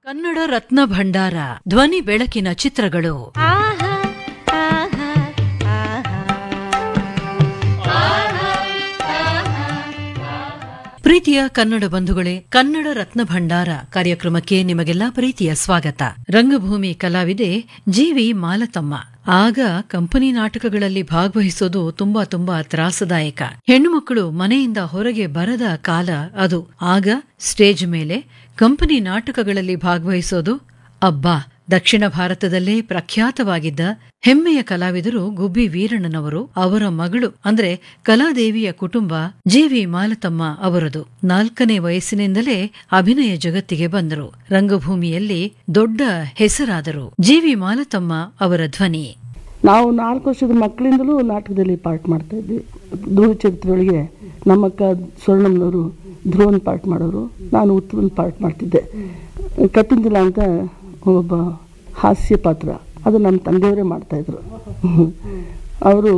ಕನ್ನಡ ರತ್ನ ಭಂಡಾರ ಧ್ವನಿ ಬೆಳಕಿನ ಚಿತ್ರಗಳು ಆಹಾ ಆಹಾ ಪ್ರೀತಿಯ ಕನ್ನಡ ಬಂಧುಗಳೇ ಕನ್ನಡ ರತ್ನ ಭಂಡಾರ ಕಾರ್ಯಕ್ರಮಕ್ಕೆ ನಿಮಗೆಲ್ಲ ಪ್ರೀತಿಯ ಸ್ವಾಗತ ರಂಗಭೂಮಿ ಕಲಾವಿದೆ ಜೀವಿ ಮಾಲತಮ್ಮ ಆಗ ಕಂಪನಿ ನಾಟಕಗಳಲ್ಲಿ ಭಾಗವಹಿಸೋದು ತುಂಬಾ ತುಂಬಾ ತ್ರಾಸದಾಯಕ ಹೆಣ್ಣು ಮಕ್ಕಳು ಮನೆಯಿಂದ ಹೊರಗೆ ಬರದ ಕಾಲ ಅದು ಆಗ ಸ್ಟೇಜ್ ಮೇಲೆ ಕಂಪನಿ ನಾಟಕಗಳಲ್ಲಿ ಭಾಗವಹಿಸೋದು ಅಬ್ಬಾ ದಕ್ಷಿಣ ಭಾರತದಲ್ಲೇ ಪ್ರಖ್ಯಾತವಾಗಿದ್ದ ಹೆಮ್ಮೆಯ ಕಲಾವಿದರು ಗುಬ್ಬಿ ವೀರಣ್ಣನವರು ಅವರ ಮಗಳು ಅಂದ್ರೆ ಕಲಾದೇವಿಯ ಕುಟುಂಬ ಜೆವಿ ಮಾಲತಮ್ಮ ಅವರದು ನಾಲ್ಕನೇ ವಯಸ್ಸಿನಿಂದಲೇ ಅಭಿನಯ ಜಗತ್ತಿಗೆ ಬಂದರು ರಂಗಭೂಮಿಯಲ್ಲಿ ದೊಡ್ಡ ಹೆಸರಾದರು ಜೆವಿ ಮಾಲತಮ್ಮ ಅವರ ಧ್ವನಿ ನಾವು ನಾಲ್ಕು ವರ್ಷದ ಮಕ್ಕಳಿಂದಲೂ ನಾಟಕದಲ್ಲಿ ಪಾರ್ಟ್ ಮಾಡ್ತಾ ಇದ್ವಿ ಧ್ರುವ ಚರಿತ್ರೆಯೊಳಗೆ ನಮ್ಮಕ್ಕ ಸ್ವರ್ಣಮ್ಮನವರು ಧ್ರುವನ್ ಪಾರ್ಟ್ ಮಾಡೋರು ನಾನು ಉತ್ತಮನ್ ಪಾರ್ಟ್ ಮಾಡ್ತಿದ್ದೆ ಕಟ್ಟಿಂದಿಲ್ಲ ಅಂತ ಒಬ್ಬ ಹಾಸ್ಯ ಪಾತ್ರ ಅದು ನಮ್ಮ ತಂದೆಯವರೇ ಮಾಡ್ತಾಯಿದ್ರು ಅವರು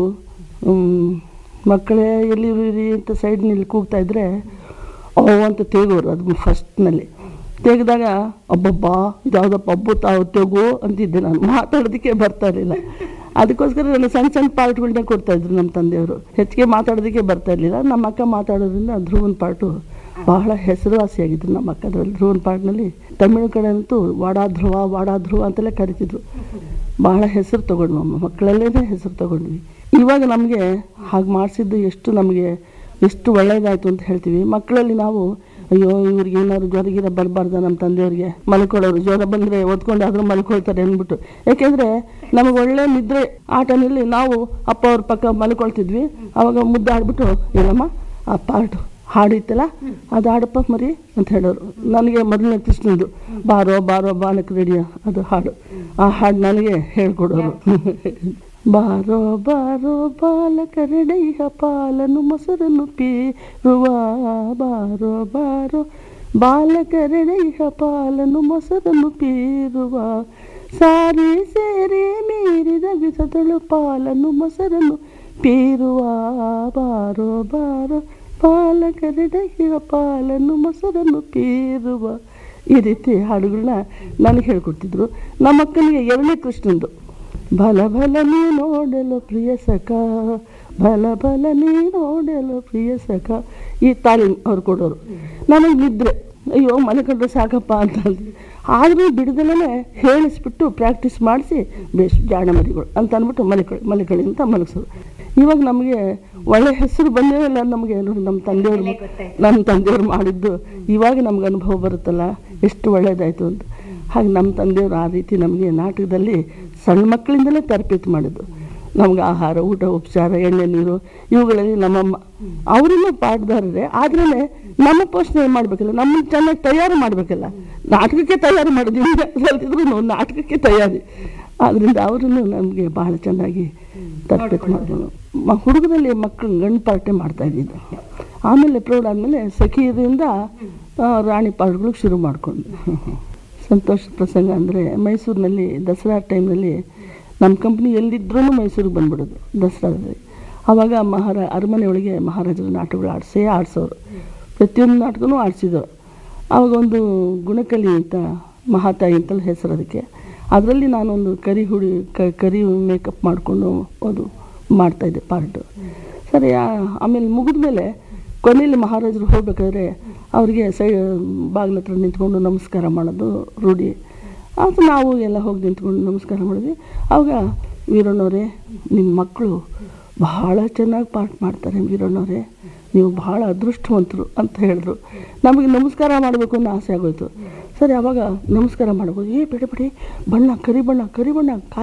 ಮಕ್ಕಳೇ ಎಲ್ಲಿರಿ ಅಂತ ಸೈಡ್ನಲ್ಲಿ ಕೂಗ್ತಾ ಇದ್ರೆ ಓ ಅಂತ ತೇಗೋರು ಅದು ಫಸ್ಟ್ನಲ್ಲಿ ತೆಗೆದಾಗ ಅಬ್ಬಬ್ಬಾ ಇದ್ಯಾವುದಪ್ಪ ಅಬ್ಬು ತಾವು ತೆಗು ಅಂತಿದ್ದೆ ನಾನು ಮಾತಾಡೋದಕ್ಕೆ ಬರ್ತಾ ಇರಲಿಲ್ಲ ಅದಕ್ಕೋಸ್ಕರ ನಾನು ಸಣ್ಣ ಸಣ್ಣ ಪಾರ್ಟ್ಗಳನ್ನ ಕೊಡ್ತಾ ಇದ್ರು ನಮ್ಮ ತಂದೆಯವರು ಹೆಚ್ಚಿಗೆ ಮಾತಾಡೋದಕ್ಕೆ ಬರ್ತಾ ಇರಲಿಲ್ಲ ನಮ್ಮ ಅಕ್ಕ ಮಾತಾಡೋದ್ರಿಂದ ಧ್ರುವನ್ ಪಾರ್ಟು ಬಹಳ ಹೆಸರುವಾಸಿಯಾಗಿದ್ರು ನಮ್ಮ ಅಕ್ಕ ಅದರಲ್ಲಿ ಧ್ರುವನ್ ಪಾರ್ಟ್ನಲ್ಲಿ ತಮಿಳು ಕಡೆ ಅಂತೂ ವಾಡಾ ಧ್ರುವ ವಾಡಾ ಧ್ರುವ ಅಂತೆಲ್ಲ ಕರಿತಿದ್ರು ಬಹಳ ಹೆಸರು ತಗೊಂಡ್ವಿ ಅಮ್ಮ ಮಕ್ಕಳಲ್ಲೇ ಹೆಸರು ತಗೊಂಡ್ವಿ ಇವಾಗ ನಮಗೆ ಹಾಗೆ ಮಾಡಿಸಿದ್ದು ಎಷ್ಟು ನಮಗೆ ಎಷ್ಟು ಒಳ್ಳೇದಾಯಿತು ಅಂತ ಹೇಳ್ತೀವಿ ಮಕ್ಕಳಲ್ಲಿ ನಾವು ಅಯ್ಯೋ ಇವ್ರಿಗೆ ಏನಾದ್ರು ಜ್ವರ ಗಿರ ಬರಬಾರ್ದ ನಮ್ಮ ತಂದೆಯವ್ರಿಗೆ ಮಲ್ಕೊಳ್ಳೋರು ಜ್ವರ ಬಂದರೆ ಓದ್ಕೊಂಡು ಆದರೂ ಮಲ್ಕೊಳ್ತಾರೆ ಅಂದ್ಬಿಟ್ಟು ಯಾಕೆಂದರೆ ನಮಗೆ ಒಳ್ಳೆ ನಿದ್ರೆ ಆ ಟೈಮಲ್ಲಿ ನಾವು ಅಪ್ಪ ಅವ್ರ ಪಕ್ಕ ಮಲ್ಕೊಳ್ತಿದ್ವಿ ಅವಾಗ ಮುದ್ದೆ ಆಡ್ಬಿಟ್ಟು ಏನಮ್ಮ ಆ ಪಾರ್ಟು ಹಾಡಿತ್ತಲ್ಲ ಅದು ಹಾಡಪ್ಪ ಮರಿ ಅಂತ ಹೇಳೋರು ನನಗೆ ಮೊದಲನೇ ಕೃಷ್ಣಂದು ಬಾರೋ ಬಾರೋ ಬಾಲಕ ರೆಡಿಯ ಅದು ಹಾಡು ಆ ಹಾಡು ನನಗೆ ಹೇಳ್ಕೊಡೋರು ಬಾರೋ ಬಾರೋ ಬಾಲಕ ರೆಡಯ್ಯ ಪಾಲನು ಮೊಸರನ್ನು ಪೀರುವ ಬಾರೋ ಬಾರೋ ಬಾಲಕ ರೆಡಯ್ಯ ಪಾಲನು ಮೊಸರನ್ನು ಪೀರುವ ಸಾರಿ ಸೇರಿ ಮೀರಿದ ವಿಸದಳು ಪಾಲನು ಮೊಸರನ್ನು ಪೀರುವ ಬಾರೋ ಬಾರೋ ಪಾಲಕ ರೆಡಯ್ಯ ಪಾಲನು ಮೊಸರನ್ನು ಪೀರುವ ಈ ರೀತಿ ಹಾಡುಗಳನ್ನ ನನಗೆ ಹೇಳ್ಕೊಡ್ತಿದ್ರು ನಮ್ಮ ಅಕ್ಕನಿಗೆ ಎರಡನೇ ಕೃಷ್ಣಂದು ಬಲ ಬಲ ನೀ ನೋಡಲು ಪ್ರಿಯ ಸಖ ಬಲ ಬಲ ನೀ ನೋಡಲು ಪ್ರಿಯ ಸಖ ಈ ತಾಲೀಮ್ ಅವ್ರು ಕೊಡೋರು ನನಗೆ ನಿದ್ರೆ ಅಯ್ಯೋ ಮನೆ ಕಂಡ್ರೆ ಸಾಕಪ್ಪ ಅಂತ ಅಂದ್ವಿ. ಆದರೂ ಬಿಡದಲ್ಲೇ ಹೇಳಿಸ್ಬಿಟ್ಟು ಪ್ರಾಕ್ಟೀಸ್ ಮಾಡಿಸಿ ಬೇಸ್ ಜಾಣ ಮರಿಗಳು ಅಂತ ಅಂದ್ಬಿಟ್ಟು ಮಲಿಕಳಿ ಮಲಿಕಳಿ ಅಂತ ಮಲಗಿಸೋರು ಇವಾಗ ನಮಗೆ ಒಳ್ಳೆ ಹೆಸರು ಬಂದೇ ಇಲ್ಲ ನಮಗೆ ನೋಡಿ ನಮ್ಮ ತಂದೆಯವರು ನಮ್ಮ ತಂದೆಯವರು ಮಾಡಿದ್ದು ಇವಾಗ ನಮ್ಗೆ ಅನುಭವ ಬರುತ್ತಲ್ಲ ಎಷ್ಟು ಒಳ್ಳೇದಾಯಿತು ಅಂತ ಹಾಗೆ ನಮ್ಮ ತಂದೆಯವರು ಆ ರೀತಿ ನಮಗೆ ನಾಟಕದಲ್ಲಿ ಸಣ್ಣ ಮಕ್ಕಳಿಂದಲೇ ತರಬೇತಿ ಮಾಡಿದ್ದು ನಮ್ಗೆ ಆಹಾರ ಊಟ ಉಪಚಾರ ಎಣ್ಣೆ ನೀರು ಇವುಗಳಲ್ಲಿ ನಮ್ಮಮ್ಮ ಅವರನ್ನು ಪಾಠದಾರರೇ ಆದ್ರೂ ನಮ್ಮ ಪೋಷಣೆ ಮಾಡಬೇಕಲ್ಲ ನಮ್ಮನ್ನು ಚೆನ್ನಾಗಿ ತಯಾರು ಮಾಡಬೇಕಲ್ಲ ನಾಟಕಕ್ಕೆ ತಯಾರು ಮಾಡಿದ್ವಿ ಕಲ್ತಿದ್ರು ನಾಟಕಕ್ಕೆ ತಯಾರಿ ಆದ್ದರಿಂದ ಅವರನ್ನು ನಮಗೆ ಬಹಳ ಚೆನ್ನಾಗಿ ತರಬೇತಿ ಮಾಡಿದ್ರು ಮ ಹುಡುಗರಲ್ಲಿ ಮಕ್ಕಳು ಗಂಡು ಪಾರ್ಟೆ ಮಾಡ್ತಾ ಇದ್ದಿದ್ದು ಆಮೇಲೆ ಪ್ರೌಢ ಆದಮೇಲೆ ಸಖಿಯರಿಂದ ಆ, ರಾಣಿ ಪಾರ್ಟ್ಗಳಿಗೆ ಶುರು ಮಾಡಿಕೊಂಡು ಸಂತೋಷದ ಪ್ರಸಂಗ ಅಂದರೆ ಮೈಸೂರಿನಲ್ಲಿ ದಸರಾ ಟೈಮ್ನಲ್ಲಿ ನಮ್ಮ ಕಂಪ್ನಿ ಎಲ್ಲಿದ್ರೂ ಮೈಸೂರಿಗೆ ಬಂದ್ಬಿಡೋದು ದಸರಾದಲ್ಲಿ ಆವಾಗ ಮಹಾರ ಅರಮನೆ ಒಳಗೆ ಮಹಾರಾಜರ ನಾಟಕಗಳು ಆಡಿಸೇ ಆಡಿಸೋರು ಪ್ರತಿಯೊಂದು ನಾಟಕನೂ ಆಡಿಸಿದ್ರು ಆವಾಗ ಒಂದು ಗುಣಕಲಿ ಅಂತ ಮಹಾತಾಯಿ ಅಂತಲೇ ಹೆಸರು ಅದಕ್ಕೆ ಅದರಲ್ಲಿ ನಾನೊಂದು ಕರಿ ಹುಡಿ ಕ ಕರಿ ಮೇಕಪ್ ಮಾಡಿಕೊಂಡು ಅದು ಮಾಡ್ತಾಯಿದ್ದೆ ಪಾರ್ಟು ಸರಿ ಆ- ಆಮೇಲೆ ಮುಗಿದ ಮೇಲೆ ಕೊನೆಯಲ್ಲಿ ಮಹಾರಾಜರು ಹೋಗ್ಬೇಕಾದ್ರೆ ಅವರಿಗೆ ಸೈ ಬಾಗಿಲ ಹತ್ರ ನಿಂತ್ಕೊಂಡು ನಮಸ್ಕಾರ ಮಾಡೋದು ರೂಢಿ ಅದು ನಾವು ಎಲ್ಲ ಹೋಗಿ ನಿಂತ್ಕೊಂಡು ನಮಸ್ಕಾರ ಮಾಡಿದ್ವಿ ಆವಾಗ ವೀರಣ್ಣವರೇ ನಿಮ್ಮ ಮಕ್ಕಳು ಬಹಳ ಚೆನ್ನಾಗಿ ಪಾಠ ಮಾಡ್ತಾರೆ ವೀರಣ್ಣವರೇ ನೀವು ಬಹಳ ಅದೃಷ್ಟವಂತರು ಅಂತ ಹೇಳಿದ್ರು ನಮಗೆ ನಮಸ್ಕಾರ ಮಾಡಬೇಕು ಅನ್ನೋ ಆಸೆ ಆಗೋಯ್ತು ಸರಿ ಆವಾಗ ನಮಸ್ಕಾರ ಮಾಡ್ಬೋದು ಏ ಬಿಡಿ ಬಿಡಿ ಬಣ್ಣ ಕರಿ ಬಣ್ಣ ಕರಿ ಬಣ್ಣ